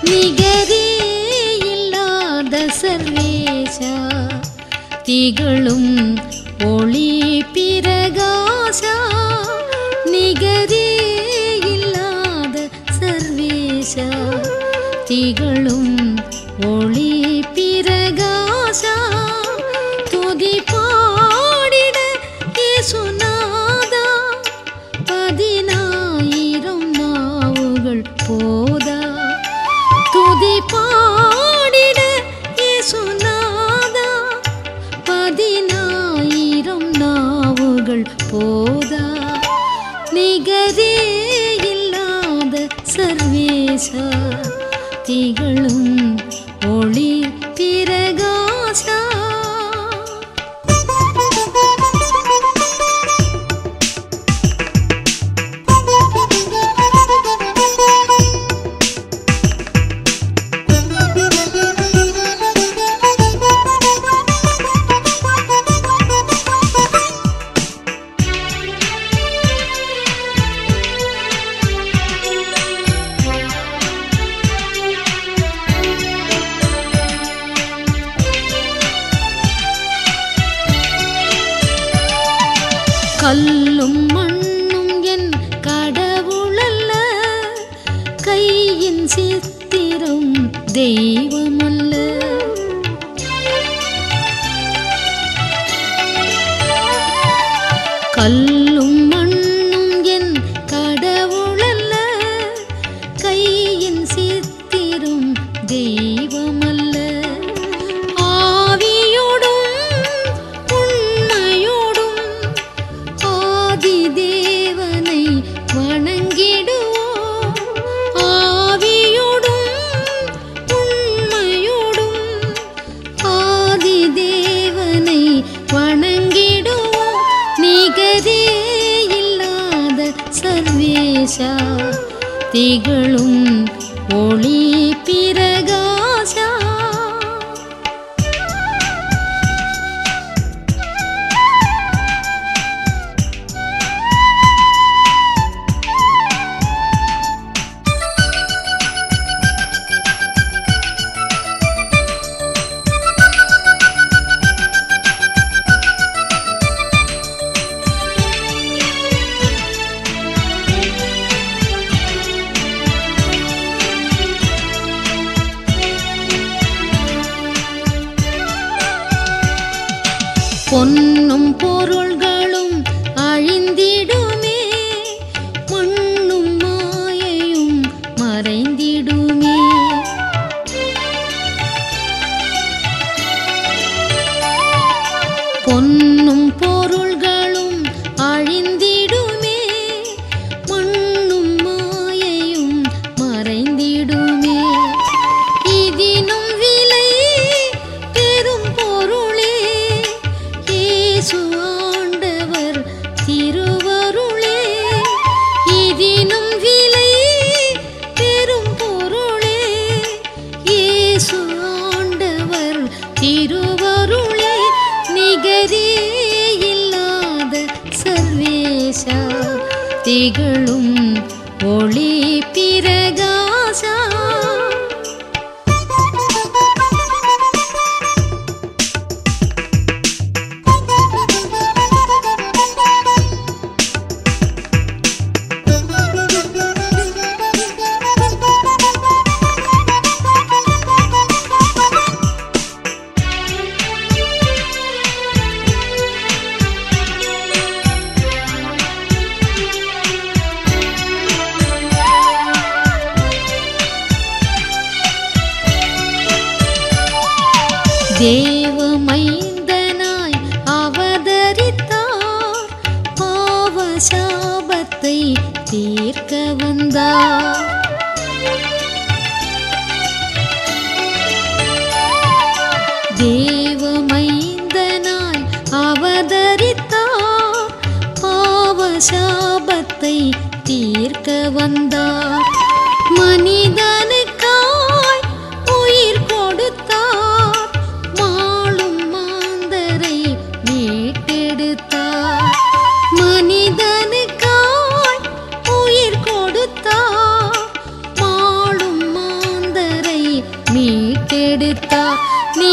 நிகரே இல்லாத சர்வேஷா திகழும் ஒளி பிரகாசா நிகரே இல்லாத சர்வேஷா திகழும் ஒளி பிரகாசா துதி பாடிட இயேசுநாதா பதினாயிரம் நாவுகள் போதா துதி பாடிட இயேசுநாதா பதினாயிரம் நாவுகள் போதா நிகரே இல்லாத சர்வேசா திகழும் ஒளி பிரகாசா கல்லும் மண்ணும் என் கடவுளல்ல கையின் சித்திரம் தெய்வமல்ல கல்லும் மண்ணும் என் கடவுளல்ல கையின் சித்திரம் தெய்வமல்ல ஆவியோடும் உண்மையோடும் ஆதி தேவனை வணங்கிடுவோம் ஆவியோடும் உண்மையோடும் ஆதி தேவனை வணங்கிடுவோம் நிகரே இல்லாத சர்வேஷா திகழும் ஒளி பிரகாசா பொன்னும் பொருள்களும் அழிந்திடுமே மண்ணும் மாயையும் மறைந்திடுமே பொன்னும் பொருள்களும் அழிந்திடுமே மண்ணும் மாயையும் மறைந்திடுமே இதினும் விலை பெரும் பொருளே இயேசு ஆண்டவர் திருவருளே இதினும் விலை பெரும் பொருளே இயேசு ஆண்டவர் திருவருளே நிகரே இல்லாத சர்வேஷா திகழும் ஒளி பிரகாசா தேவமைந்தனாய் அவதரித்தார் பாவ சாபத்தை தீர்க்க வந்தார் தேவமைந்தனாய் அவதரித்தார் பாவ சாபத்தை தீர்க்க வந்தார் மனிதனுக்காய் உயிர் கொடுத்தார் மாளும் மாந்தரை மீட்டெடுத்தார் மனிதனுக்காய் உயிர் கொடுத்தார் மாளும் மாந்தரை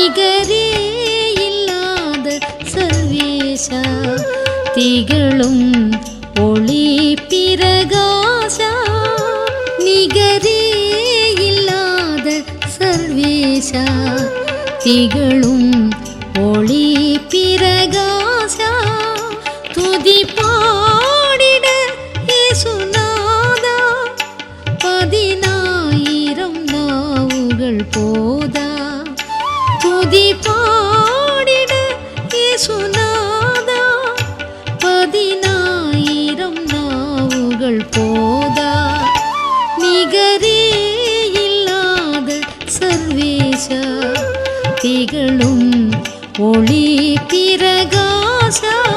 நிகரே இல்லாத சர்வேஷா திகழும் ஒளி பிரகாசா நிகரே இல்லாத சர்வேஷா திகழும் ஒளி பிரகாசா துதி பாடிட இயேசுநாதா பதினாயிரம் நாவுகள் போதா துதி பாடிட இயேசுநாதா பதினாயிரம் நாவுகள் போதா நிகரே இல்லாத சர்வேஷா திகழும் ஒளி பிரகாசா